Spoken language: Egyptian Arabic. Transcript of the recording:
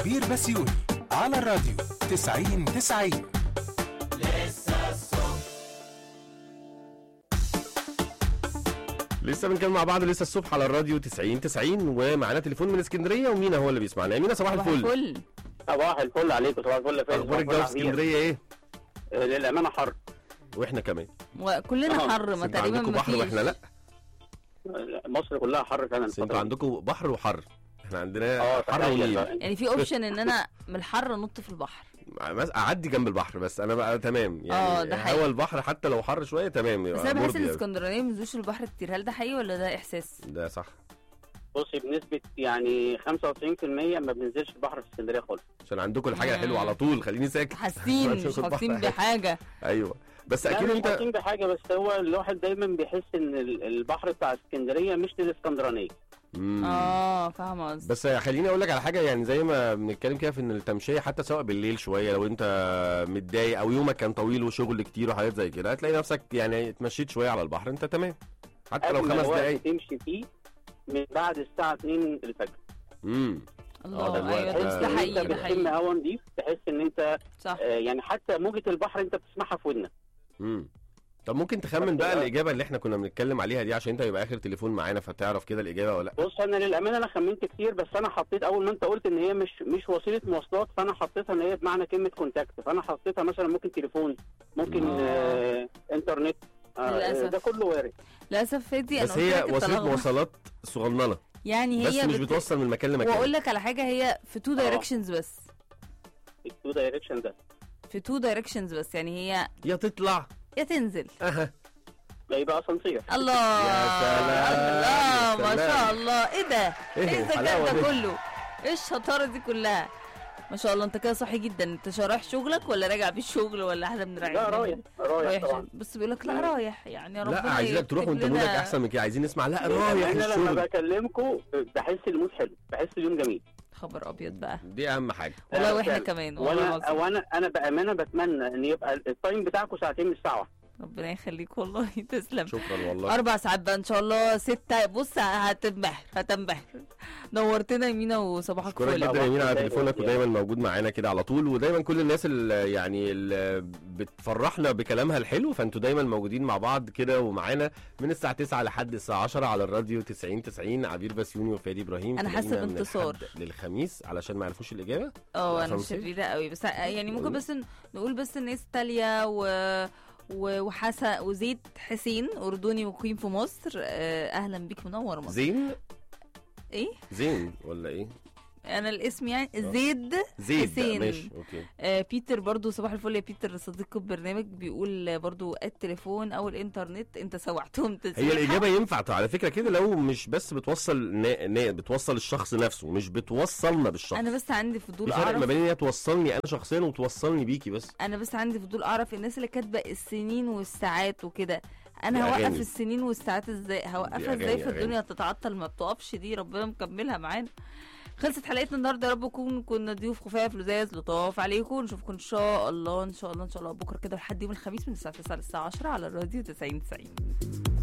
عبير بسيوني على الراديو 90 90 لسه بنتكلم مع بعض لسه الصبح على الراديو 90 90 ومعانا تليفون من اسكندريه ومينا هو اللي بيسمعنا يا مينا صباح صباح الفل الفل صباح الفل عليكم صباح الفل يا فندم اخبار الجو في اسكندريه ايه آه، للامانه حر واحنا كمان وكلنا آه، حر بس ما انتوا تقريبا عندكم ما بحر فيش واحنا لا آه، مصر كلها حر فعلا بس انتوا الفترة دي. عندكم بحر وحر احنا عندنا اه حر تخيل ونيل بقى. يعني في اوبشن ان انا من الحر انط في البحر بس اعدي جنب البحر بس انا بقى تمام يعني اه، ده حقيقي. هوا البحر حتى لو حر شويه تمام بس يبقى انا بحس مرضي ان أوي. الاسكندرانيه ما بينزلوش البحر كتير هل ده حقيقي ولا ده احساس؟ ده صح بصي بنسبه يعني 95% ما بننزلش البحر في اسكندريه خالص عشان عندكم الحاجه مم. الحلوه على طول خليني ساكت حاسين عشان مش البحر حاسين حلو. بحاجه ايوه بس لا اكيد مش انت حاسين بحاجه بس هو الواحد دايما بيحس ان ال- البحر بتاع اسكندريه مش للاسكندرانيه مم. اه فاهمه قصدي بس خليني اقول لك على حاجه يعني زي ما بنتكلم كده في ان التمشيه حتى سواء بالليل شويه لو انت متضايق او يومك كان طويل وشغل كتير وحاجات زي كده هتلاقي نفسك يعني اتمشيت شويه على البحر انت تمام حتى لو اجمل خمس وقت دقايق تمشي فيه من بعد الساعه 2 الفجر امم الله ده الوقت ايوه ده- ده تحس ده ان انت حقيقي ده بتشم حقيقي هوا نضيف تحس ان انت صح آه، يعني حتى موجه البحر انت بتسمعها في ودنك امم طب ممكن تخمن بقى بس- الاجابه اللي احنا كنا بنتكلم عليها دي عشان انت يبقى اخر تليفون معانا فتعرف كده الاجابه ولا لا بص انا للامانه انا خمنت كتير بس انا حطيت اول ما انت قلت ان هي مش مش وسيله مواصلات فانا حطيتها ان هي بمعنى كلمه كونتاكت فانا حطيتها مثلا ممكن تليفون ممكن آه. آه انترنت آه للأسف. ده كله وارد للاسف فادي انا بس قلت هي لك وسيله التلخبط. مواصلات صغننه يعني بس هي مش بت- بتوصل من مكان لمكان واقول لك على حاجه هي في تو آه. دايركشنز بس التو دايركشن ده في تو دايركشنز بس يعني هي يا تطلع يا تنزل اها ده يبقى اسانسير الله يا سلام، الله يا ما سلام. شاء الله ايه ده ايه ايه الذكاء الحلاوة ده دي؟ كله ايه الشطاره دي كلها ما شاء الله انت كده صحي جدا انت رايح شغلك ولا راجع بالشغل ولا احنا بنراجع لا رايح رايح رايح طبعا شغل. بس بيقول لك لا رايح يعني ربنا لا عايزينك تروح يكتب وانت لنا- مودك احسن من كده عايزين نسمع لا رايح انا لما الشغل بكلمكم بحس المود حلو بحس اليوم جميل خبر ابيض بقى دي اهم حاجه والله لا، واحنا فعلا. كمان والله وانا العظيم وانا انا بامانه بتمنى ان يبقى التايم بتاعكم ساعتين من الساعه واحدة. ربنا يخليك والله تسلم شكرا والله اربع ساعات بقى ان شاء الله ستة بص هتنبهر هتنبهر نورتنا يمينة وصباحك اشكرك فل جدا يا مين على دايما تليفونك يعني. ودايما موجود معانا كده على طول ودايما كل الناس اللي يعني اللي بتفرحنا بكلامها الحلو فانتوا دايما موجودين مع بعض كده ومعانا من الساعه 9 لحد الساعه 10 على الراديو 90 90 عبير بسيوني وفادي ابراهيم أنا حاسة تلاقينا من بانتصار. الحد للخميس علشان ما يعرفوش الاجابه اه انا أسانسير؟ شريرة قوي بس يعني ممكن قولي. بس ن- نقول بس الناس تاليا و و- وحسن وزيد حسين اردني مقيم في مصر آه، اهلا بيك منور مصر زين ايه زين ولا ايه انا الاسم يعني زيد زيد حسين. ماشي اوكي آه بيتر برضو صباح الفل يا بيتر صديق البرنامج بيقول برضو التليفون او الانترنت انت سوعتهم هي تسويحة. الاجابه ينفع على فكره كده لو مش بس بتوصل نا... نا... بتوصل الشخص نفسه مش بتوصلنا بالشخص انا بس عندي في فضول فرق ما اعرف بين ان هي توصلني انا شخصيا وتوصلني بيكي بس انا بس عندي فضول اعرف الناس اللي كاتبه السنين والساعات وكده انا دي هوقف أغاني. السنين والساعات ازاي هوقفها أغاني، ازاي في أغاني. الدنيا تتعطل ما بتقفش دي ربنا مكملها معانا خلصت حلقتنا النهارده يا رب نكون كنا ضيوف خفاف لزاز لطاف عليكم نشوفكم ان شاء الله ان شاء الله ان شاء الله بكره كده لحد يوم الخميس من الساعه 9 للساعه 10 على الراديو 90 90